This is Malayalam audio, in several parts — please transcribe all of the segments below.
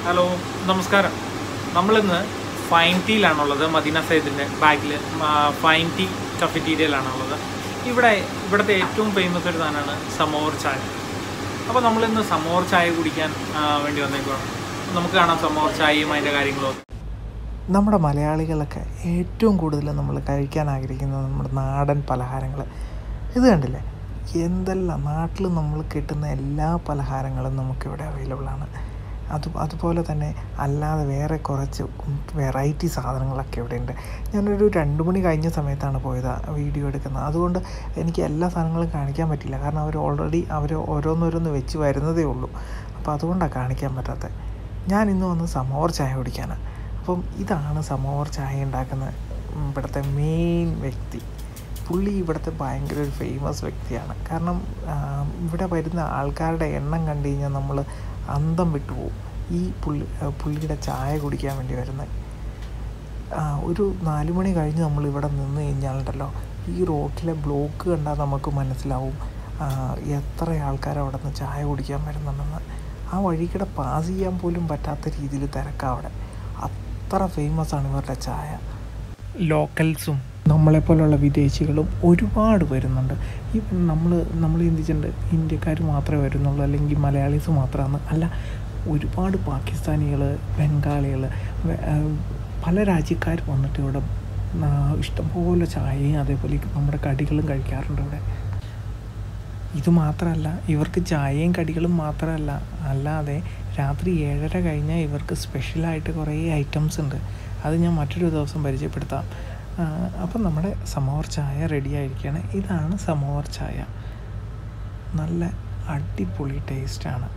ഹലോ നമസ്കാരം നമ്മളിന്ന് ഫൈൻ ടീയിലാണുള്ളത് മദീന സൈദിൻ്റെ ബാക്കിൽ ഫൈൻ ടീ കഫറ്റീരിയയിലാണുള്ളത് ഇവിടെ ഇവിടുത്തെ ഏറ്റവും ഫേമസ് ഒരു സാധനമാണ് സമോർ ചായ അപ്പോൾ നമ്മളിന്ന് സമോർ ചായ കുടിക്കാൻ ആ, വേണ്ടി വന്നേക്കുവാണ് നമുക്ക് കാണാം സമോർ ചായയും അതിൻ്റെ കാര്യങ്ങളും നമ്മുടെ മലയാളികളൊക്കെ ഏറ്റവും കൂടുതൽ നമ്മൾ കഴിക്കാൻ ആഗ്രഹിക്കുന്നത് നമ്മുടെ നാടൻ പലഹാരങ്ങൾ ഇത് കണ്ടില്ലേ എന്തെല്ലാം നാട്ടിൽ നമ്മൾ കിട്ടുന്ന എല്ലാ പലഹാരങ്ങളും നമുക്കിവിടെ അവൈലബിൾ ആണ് അത് അതുപോലെ തന്നെ അല്ലാതെ വേറെ കുറച്ച് വെറൈറ്റി സാധനങ്ങളൊക്കെ ഇവിടെ ഉണ്ട് ഞാനൊരു രണ്ട് മണി കഴിഞ്ഞ സമയത്താണ് പോയത് ആ വീഡിയോ എടുക്കുന്നത് അതുകൊണ്ട് എനിക്ക് എല്ലാ സാധനങ്ങളും കാണിക്കാൻ പറ്റില്ല കാരണം അവർ ഓൾറെഡി അവർ ഓരോന്നോരോന്ന് വെച്ച് വരുന്നതേ ഉള്ളൂ അപ്പോൾ അതുകൊണ്ടാണ് കാണിക്കാൻ പറ്റാത്തത് ഞാൻ ഇന്ന് വന്ന് സമോർ ചായ കുടിക്കാനാണ് അപ്പം ഇതാണ് സമോർ ചായ ഉണ്ടാക്കുന്ന ഇവിടുത്തെ മെയിൻ വ്യക്തി പുള്ളി ഇവിടുത്തെ ഭയങ്കര ഒരു ഫേമസ് വ്യക്തിയാണ് കാരണം ആ, ഇവിടെ വരുന്ന ആൾക്കാരുടെ എണ്ണം കണ്ടു കഴിഞ്ഞാൽ നമ്മൾ അന്തം വിട്ടുപോകും ഈ പുള്ളി ആ, പുള്ളിയുടെ ചായ കുടിക്കാൻ വേണ്ടി വരുന്നത് ആ, ഒരു നാല് മണി കഴിഞ്ഞ് നമ്മൾ ഇവിടെ നിന്ന് കഴിഞ്ഞാലുണ്ടല്ലോ ഈ റോട്ടിലെ ബ്ലോക്ക് കണ്ടാൽ നമുക്ക് മനസ്സിലാവും ആ, എത്ര ആൾക്കാർ അവിടെ നിന്ന് ചായ കുടിക്കാൻ വരുന്നുണ്ടെന്ന് ആ വഴിക്കിടെ പാസ് ചെയ്യാൻ പോലും പറ്റാത്ത രീതിയിൽ തിരക്കാണ് അവിടെ അത്ര ഫേമസ് ആണ് ഇവരുടെ ചായ ലോക്കൽസും നമ്മളെപ്പോലുള്ള വിദേശികളും ഒരുപാട് വരുന്നുണ്ട് ഇപ്പം നമ്മൾ നമ്മൾ ചിന്തിച്ചിട്ടുണ്ട് ഇന്ത്യക്കാർ മാത്രമേ വരുന്നുള്ളൂ അല്ലെങ്കിൽ മലയാളീസ് മാത്രമാണ് അല്ല ഒരുപാട് പാകിസ്ഥാനികൾ ബംഗാളികൾ പല രാജ്യക്കാർ വന്നിട്ട് ഇവിടെ ആ, ഇഷ്ടംപോലെ ചായയും അതേപോലെ നമ്മുടെ കടികളും കഴിക്കാറുണ്ട് ഇവിടെ ഇത് മാത്രമല്ല ഇവർക്ക് ചായയും കടികളും മാത്രമല്ല അല്ലാതെ രാത്രി ഏഴര കഴിഞ്ഞാൽ ഇവർക്ക് സ്പെഷ്യലായിട്ട് കുറേ ഐറ്റംസ് ഉണ്ട് അത് ഞാൻ മറ്റൊരു ദിവസം പരിചയപ്പെടുത്താം ആ, അപ്പം നമ്മുടെ സമോർ ചായ റെഡി ആയിരിക്കുകയാണ് ഇതാണ് സമോർ ചായ നല്ല അടിപൊളി ടേസ്റ്റാണ്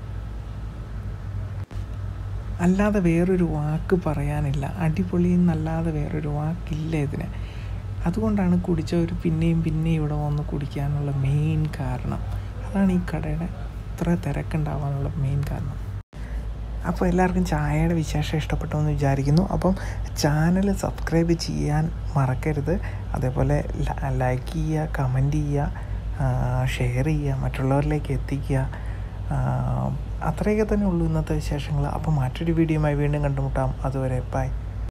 അല്ലാതെ വേറൊരു വാക്ക് പറയാനില്ല അടിപൊളി എന്നല്ലാതെ വേറൊരു വാക്കില്ല ഇതിന് അതുകൊണ്ടാണ് കുടിച്ചവർ പിന്നെയും പിന്നെയും ഇവിടെ വന്ന് കുടിക്കാനുള്ള മെയിൻ കാരണം അതാണ് ഈ കടയുടെ ഇത്ര തിരക്കുണ്ടാവാനുള്ള മെയിൻ കാരണം അപ്പോൾ എല്ലാവർക്കും ചായയുടെ വിശേഷം ഇഷ്ടപ്പെട്ടു എന്ന് വിചാരിക്കുന്നു അപ്പം ചാനൽ സബ്സ്ക്രൈബ് ചെയ്യാൻ മറക്കരുത് അതേപോലെ ലൈക്ക് ചെയ്യുക കമൻറ്റ് ചെയ്യുക ഷെയർ ചെയ്യുക മറ്റുള്ളവരിലേക്ക് എത്തിക്കുക ആ, അത്രയൊക്കെ തന്നെ ഉള്ളൂ ഇന്നത്തെ വിശേഷങ്ങൾ അപ്പോൾ മറ്റൊരു വീഡിയോയുമായി വീണ്ടും കണ്ടുമുട്ടാം അതുവരെ ബൈ